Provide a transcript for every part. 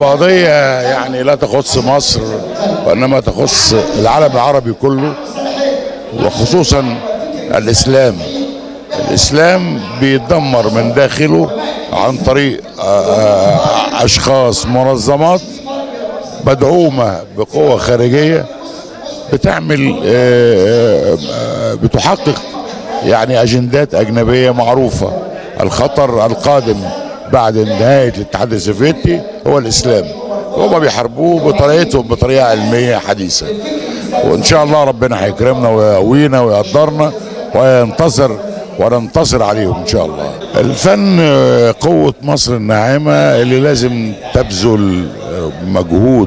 قضية يعني لا تخص مصر وإنما تخص العالم العربي كله وخصوصا الإسلام الإسلام بيتدمر من داخله عن طريق أشخاص منظمات مدعومة بقوة خارجية بتعمل بتحقق يعني أجندات أجنبية معروفة الخطر القادم بعد نهاية الاتحاد السوفيتي هو الإسلام هما بيحاربوه بطريقتهم بطريقة علمية حديثة وإن شاء الله ربنا هيكرمنا ويقوينا ويقدرنا وينتصر وننتصر عليهم إن شاء الله الفن قوة مصر الناعمة اللي لازم تبذل مجهود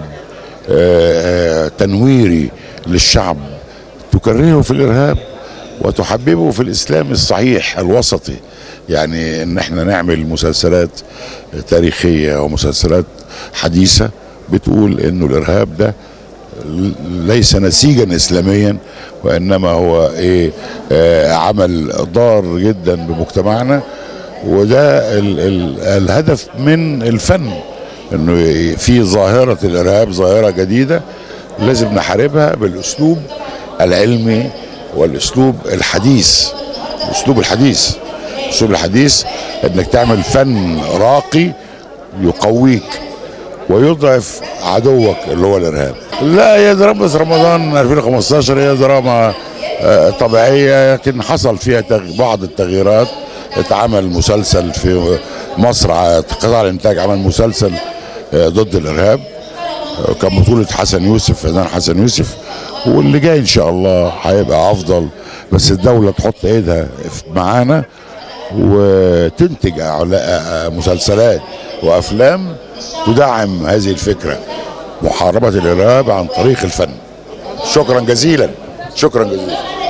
تنويري للشعب تكرهه في الإرهاب وتحببه في الإسلام الصحيح الوسطي يعني ان احنا نعمل مسلسلات تاريخيه ومسلسلات حديثه بتقول انه الارهاب ده ليس نسيجا اسلاميا وانما هو ايه آه عمل ضار جدا بمجتمعنا وده ال ال الهدف من الفن انه في ظاهره الارهاب ظاهره جديده لازم نحاربها بالاسلوب العلمي والاسلوب الحديث الاسلوب الحديث الاسلوب الحديث انك تعمل فن راقي يقويك ويضعف عدوك اللي هو الارهاب لا هي دراما رمضان 2015 هي دراما طبيعيه لكن حصل فيها بعض التغييرات اتعمل مسلسل في مصر قطاع الانتاج عمل مسلسل ضد الارهاب كان بطولة حسن يوسف فنان حسن يوسف واللي جاي ان شاء الله هيبقى افضل بس الدولة تحط ايدها معانا وتنتج مسلسلات وافلام تدعم هذه الفكره محاربه الارهاب عن طريق الفن شكرا جزيلا شكرا جزيلا